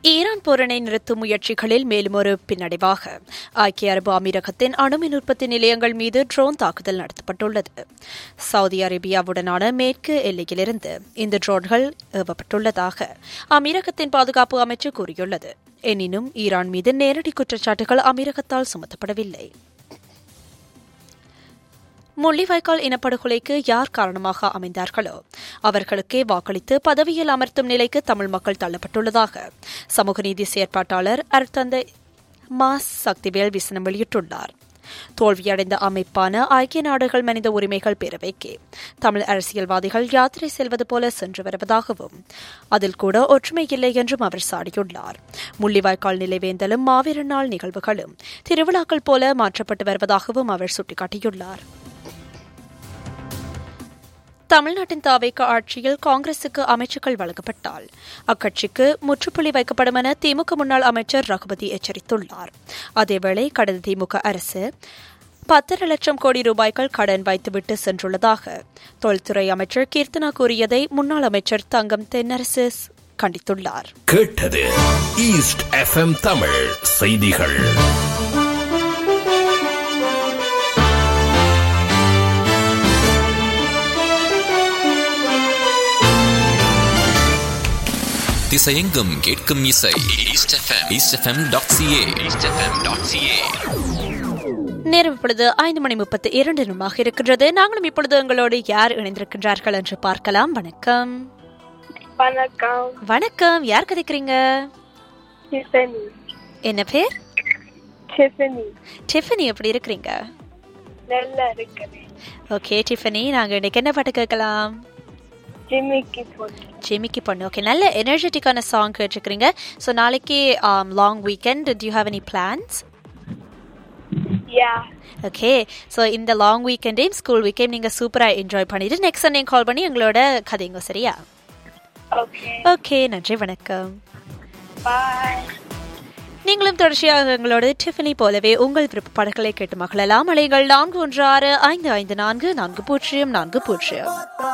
Iran போரினை நிறுத்தும் முயற்சிகளில் மேலும் ஒரு பின்னடைவாக ஐக்கிய அரபு அமீரகத்தின் அணுமின் உற்பத்தி நிலையங்கள் மீது ட்ரோன் தாக்குதல் நடத்தப்பட்டுள்ளது சவுதி அரேபியாவுடனான மேற்கு எல்லையிலிருந்து இந்த ட்ரோன்கள் ஏவப்பட்டுள்ளதாக அமீரகத்தின் பாதுகாப்பு அமைச்சு கூறியுள்ளது எனினும் ஈரான் மீது நேரடி குற்றச்சாட்டுகள் அமீரகத்தால் சுமத்தப்படவில்லை முள்ளிவாய்க்கால் இனப்படுகொலைக்கு யார் காரணமாக அமைந்தார்களோ அவர்களுக்கே வாக்களித்து பதவியில் அமர்த்தும் நிலைக்கு தமிழ் மக்கள் தள்ளப்பட்டுள்ளதாக சமூக நீதி செயற்பாட்டாளர் அருத்தந்தை மாஸ் சக்திவேல் விசனம் வெளியிட்டுள்ளார் தோல்வியடைந்த அமைப்பான ஐக்கிய நாடுகள் மனித உரிமைகள் பேரவைக்கு தமிழ் அரசியல்வாதிகள் யாத்திரை செல்வது போல சென்று வருவதாகவும் அதில் கூட ஒற்றுமை இல்லை என்றும் அவர் சாடியுள்ளார் முள்ளிவாய்க்கால் நிலைவேந்தலும் மாவீரர் நாள் நிகழ்வுகளும் திருவிழாக்கள் போல மாற்றப்பட்டு வருவதாகவும் அவர் சுட்டிக்காட்டியுள்ளார் தமிழ்நாட்டின் தாவைக்க ஆட்சியில் காங்கிரசுக்கு அமைச்சுக்கள் வழங்கப்பட்டால் அக்கட்சிக்கு முற்றுப்புள்ளி வைக்கப்படும் என திமுக முன்னாள் அமைச்சர் ரகுபதி எச்சரித்துள்ளார் அதேவேளை கடந்த திமுக அரசு பத்தரை லட்சம் கோடி ரூபாய்கள் கடன் வைத்துவிட்டு சென்றுள்ளதாக தொழில்துறை அமைச்சர் கீர்த்தனா கூறியதை முன்னாள் அமைச்சர் தங்கம் தென்னரசு கண்டித்துள்ளார் கேட்டது ஈஸ்ட் எஃப்எம் தமிழ் செய்திகள் திசையெங்கும் கேட்கும் இசை East FM East FM dot CA East FM dot CA நேரம் இப்பொழுது ஐந்து மணி முப்பத்தி இரண்டு நிமிடமாக இருக்கின்றது நாங்களும் இப்பொழுது உங்களோடு யார் இணைந்திருக்கின்றார்கள் என்று பார்க்கலாம் வணக்கம் வணக்கம் வணக்கம் யார் கதைக்கிறீங்க டிஃபனி என்ன பேர் டிஃபனி டிஃபனி எப்படி இருக்கிறீங்க நல்லா இருக்கிறேன் ஓகே டிஃபனி நாங்க இன்னைக்கு என்ன பாட்டு கேட்கலாம் ஜிம்மிக்கு போனேன் ஜிமிக்கி பொண்ணு ஓகே நல்ல எனர்ஜெட்டிக்கான சாங் கேட்டிருக்கிறீங்க ஸோ நாளைக்கு long weekend do you have any plans ya okay so இந்த லாங் வீக்கெண்டையும் ஸ்கூல் வீக்கெண்ட் நீங்கள் சூப்பராக என்ஜாய் பண்ணிட்டு நெக்ஸ்ட் சண்டே கால் பண்ணி எங்களோட கதைங்க சரியா ஓகே ஓகே நன்றி வணக்கம் பாய் நீங்களும் தொடர்ச்சியாக எங்களோட டிஃபனி போலவே உங்கள் விருப்ப பாடல்களை கேட்டு மகளலாம் அலைகள் நான்கு ஒன்று ஆறு ஐந்து ஐந்து நான்கு நான்கு பூஜ்ஜியம் நான்கு பூஜ்ஜியம்